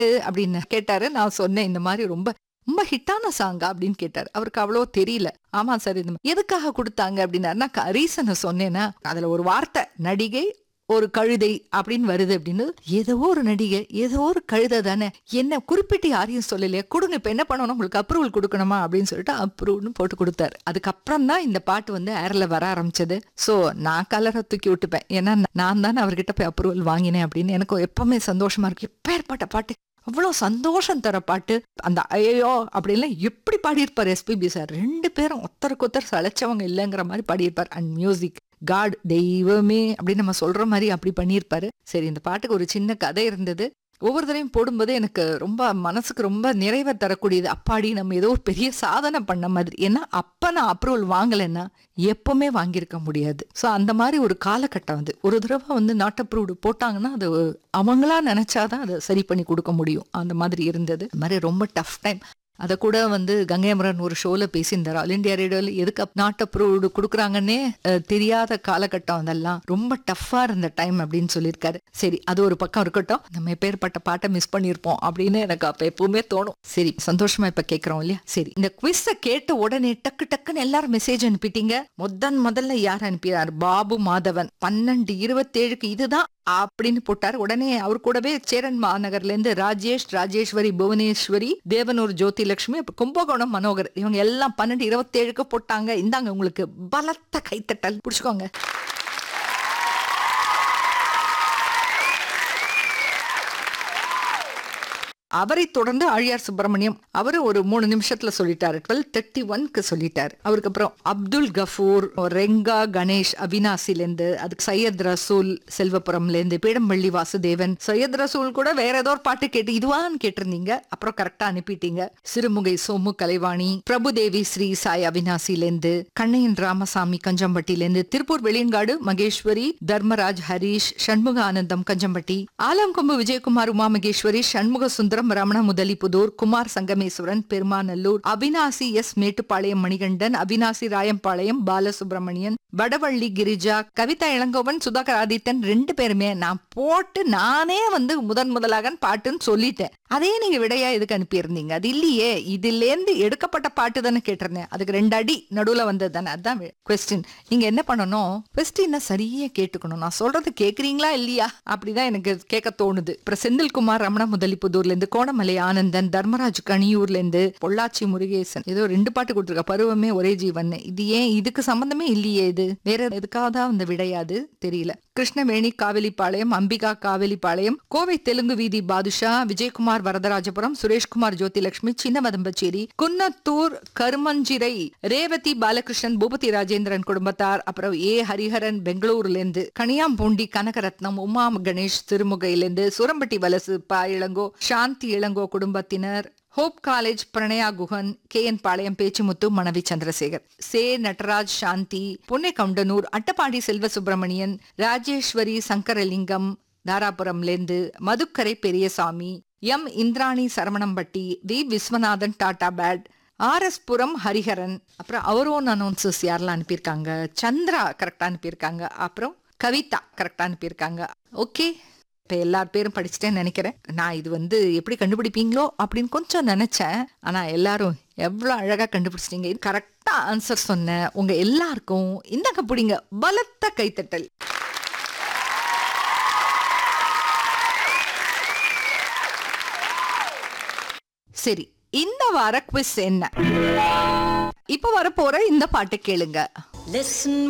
அப்படின்னு கேட்டாரு நான் சொன்னேன் இந்த மாதிரி ரொம்ப ரொம்ப ஹிட்டான சாங்கா அப்படின்னு கேட்டாரு அவருக்கு அவ்வளோ தெரியல ஆமா சார் இந்த மாதிரி. எதுக்காக கொடுத்தாங்க அப்படின்னாரு நான் ரீசனை சொன்னேன்னா அதுல ஒரு வார்த்தை நடிகை ஒரு கழுதை அப்படின்னு வருது அப்படின்னு ஏதோ ஒரு நடிகை ஏதோ ஒரு கழுதை தானே என்ன குறிப்பிட்டு யாரையும் சொல்லலையே கொடுங்க இப்ப என்ன பண்ணணும் உங்களுக்கு அப்ரூவல் கொடுக்கணுமா அப்படின்னு சொல்லிட்டு அப்ரூவ்னு போட்டு கொடுத்தாரு அதுக்கப்புறம் தான் இந்த பாட்டு வந்து ஏர்ல வர ஆரம்பிச்சது சோ நான் கலரை தூக்கி விட்டுப்பேன் ஏன்னா நான் தானே அவர்கிட்ட போய் அப்ரூவல் வாங்கினேன் அப்படின்னு எனக்கு எப்பவுமே சந்தோஷமா இருக்கு எப்பேற்பட்ட பாட்டு அவ்வளோ சந்தோஷம் தர பாட்டு அந்த ஐயோ அப்படின்லாம் எப்படி பாடியிருப்பார் எஸ்பிபி சார் ரெண்டு பேரும் ஒருத்தருக்கு ஒருத்தர் சளைச்சவங்க இல்லைங்கிற மாதிரி பாடியிருப்பார் அண்ட் மியூசிக் காட் தெய்வமே அப்படின்னு நம்ம சொல்ற மாதிரி அப்படி பண்ணியிருப்பாரு சரி இந்த பாட்டுக்கு ஒரு சின்ன கதை இருந்தது ஒவ்வொரு தடவையும் போடும்போது எனக்கு ரொம்ப மனசுக்கு ரொம்ப நிறைவை தரக்கூடியது அப்பாடி நம்ம ஏதோ ஒரு பெரிய சாதனை பண்ண மாதிரி ஏன்னா அப்ப நான் அப்ரூவல் வாங்கலைன்னா எப்பவுமே வாங்கியிருக்க முடியாது ஸோ அந்த மாதிரி ஒரு காலகட்டம் வந்து ஒரு தடவை வந்து நாட் அப்ரூவ்டு போட்டாங்கன்னா அது அவங்களா நினைச்சாதான் அதை சரி பண்ணி கொடுக்க முடியும் அந்த மாதிரி இருந்தது அந்த மாதிரி ரொம்ப டஃப் டைம் அதை கூட வந்து கங்கைமரன் ஒரு ஷோல பேசியிருந்தார் ஆல் இண்டியா ரேடியோல எதுக்கு நாட் அப்ரூவ்டு கொடுக்குறாங்கன்னே அஹ், தெரியாத காலகட்டம் அதெல்லாம் ரொம்ப டஃப்பா இருந்த டைம் அப்படின்னு சொல்லியிருக்காரு சரி அது ஒரு பக்கம் இருக்கட்டும் நம்ம எப்பேற்பட்ட பாட்டை மிஸ் பண்ணியிருப்போம் அப்படின்னு எனக்கு அப்ப எப்பவுமே தோணும் சரி சந்தோஷமா இப்ப கேட்கறோம் இல்லையா சரி இந்த குவிஸ கேட்ட உடனே டக்கு டக்குன்னு எல்லாரும் மெசேஜ் அனுப்பிட்டீங்க முதன் முதல்ல யார் அனுப்பினார் பாபு மாதவன் பன்னெண்டு இருபத்தேழுக்கு இதுதான் அப்படின்னு போட்டார் உடனே அவர் கூடவே சேரன் மாநகர்ல இருந்து ராஜேஷ் ராஜேஸ்வரி புவனேஸ்வரி தேவனூர் ஜோதி லட்சுமி அப்புறம் கும்பகோணம் மனோகர் இவங்க எல்லாம் பன்னெண்டு இருபத்தேழுக்கு போட்டாங்க இந்தாங்க உங்களுக்கு பலத்த கைத்தட்டல் பிடிச்சுக்கோங்க அவரை தொடர்ந்து ஆழியார் சுப்பிரமணியம் அவரு ஒரு மூணு நிமிஷத்துல சொல்லிட்டாரு டுவெல் தேர்ட்டி ஒன்க்கு சொல்லிட்டாரு அவருக்கு அப்புறம் அப்துல் கஃபூர் ரெங்கா கணேஷ் அவினாசில இருந்து அதுக்கு சையத் ரசூல் செல்வபுரம்ல இருந்து பீடம்பள்ளி வாசுதேவன் சையத் ரசூல் கூட வேற ஏதோ ஒரு பாட்டு கேட்டு இதுவான்னு கேட்டிருந்தீங்க அப்புறம் கரெக்டா அனுப்பிட்டீங்க சிறுமுகை சோமு கலைவாணி பிரபுதேவி ஸ்ரீ சாய் அவினாசில இருந்து கண்ணையன் ராமசாமி கஞ்சம்பட்டியில இருந்து திருப்பூர் வெளியங்காடு மகேஸ்வரி தர்மராஜ் ஹரீஷ் சண்முக ஆனந்தம் கஞ்சம்பட்டி ஆலம்கொம்பு விஜயகுமார் உமா மகேஸ்வரி சண்முக சுந்தரம் ரமண முதலிபுதூர் குமார் சங்கமேஸ்வரன் பெருமாநல்லூர் அவினாசி எஸ் மேட்டுப்பாளையம் மணிகண்டன் அவினாசி ராயம்பாளையம் பாலசுப்ரமணியன் வடவள்ளி கிரிஜா கவிதா இளங்கோவன் சுதாகர் ஆதித்தன் ரெண்டு பேருமே நான் போட்டு நானே வந்து முதன் முதலாக பாட்டுன்னு சொல்லிட்டேன் அதே நீங்க விடையா எதுக்கு அனுப்பியிருந்தீங்க அது இல்லையே இதுல இருந்து எடுக்கப்பட்ட பாட்டு தானே கேட்டிருந்தேன் அதுக்கு ரெண்டு அடி நடுவுல வந்தது தானே அதான் கொஸ்டின் நீங்க என்ன பண்ணணும் கொஸ்டினை சரியா கேட்டுக்கணும் நான் சொல்றது கேக்குறீங்களா இல்லையா அப்படிதான் எனக்கு கேட்க தோணுது அப்புறம் செந்தில்குமார் ரமண முதலிப்புதூர்ல இருந்து கோணமலை ஆனந்தன் தர்மராஜ் கனியூர்ல இருந்து பொள்ளாச்சி முருகேசன் ஏதோ ரெண்டு பாட்டு கொடுத்துருக்க பருவமே ஒரே ஜீவன் இது ஏன் இதுக்கு சம்பந்தமே இல்லையே இது வேற எதுக்காக அந்த விடையாது தெரியல கிருஷ்ணவேணி காவேலிப்பாளையம் அம்பிகா காவேலிப்பாளையம் கோவை தெலுங்கு வீதி பாதுஷா விஜயகுமார் வரதராஜபுரம் சுரேஷ்குமார் ஜோதிலட்சுமி சின்னவதம்பச்சேரி குன்னத்தூர் கருமஞ்சிரை ரேவதி பாலகிருஷ்ணன் பூபதி ராஜேந்திரன் குடும்பத்தார் அப்புறம் ஏ ஹரிஹரன் பெங்களூர்ல இருந்து கனியாம்பூண்டி கனகரத்னம் உமா கணேஷ் திருமுகையிலிருந்து சுரம்பட்டி வலசு பா இளங்கோ சாந்தி இளங்கோ குடும்பத்தினர் hope college Pranaya Guhan K N Palayam Pechumuthu மணவி சந்திரசேகர் சே நடராஜ் சாந்தி புன்னை கவுண்டனூர் அட்டப்பாடி செல்வ சுப்பிரமணியன் ராஜேஸ்வரி சங்கரலிங்கம் தாராபுரம்லேருந்து Madukkarai Periyasamy M Indrani Saravanampatti V Viswanathan Tatabad R S Puram Hariharan அப்புறம் அவரோன் அனௌன்சஸ் யாரெல்லாம் அனுப்பியிருக்காங்க சந்திரா கரெக்டா அனுப்பியிருக்காங்க அப்புறம் கவிதா கரெக்டா அனுப்பியிருக்காங்க ஓகே இப்ப எல்லார் பேரும் படிச்சுட்டேன்னு நினைக்கிறேன் நான் இது வந்து எப்படி கண்டுபிடிப்பீங்களோ அப்படின்னு கொஞ்சம் நினைச்சேன் ஆனா எல்லாரும் எவ்வளவு அழகா கண்டுபிடிச்சிட்டீங்க கரெக்டா ஆன்சர் சொன்ன உங்க எல்லாருக்கும் இந்தாங்க பிடிங்க பலத்த கைத்தட்டல் சரி இந்த வார குவிஸ் என்ன இப்ப வரப்போற இந்த பாட்டு கேளுங்க Listen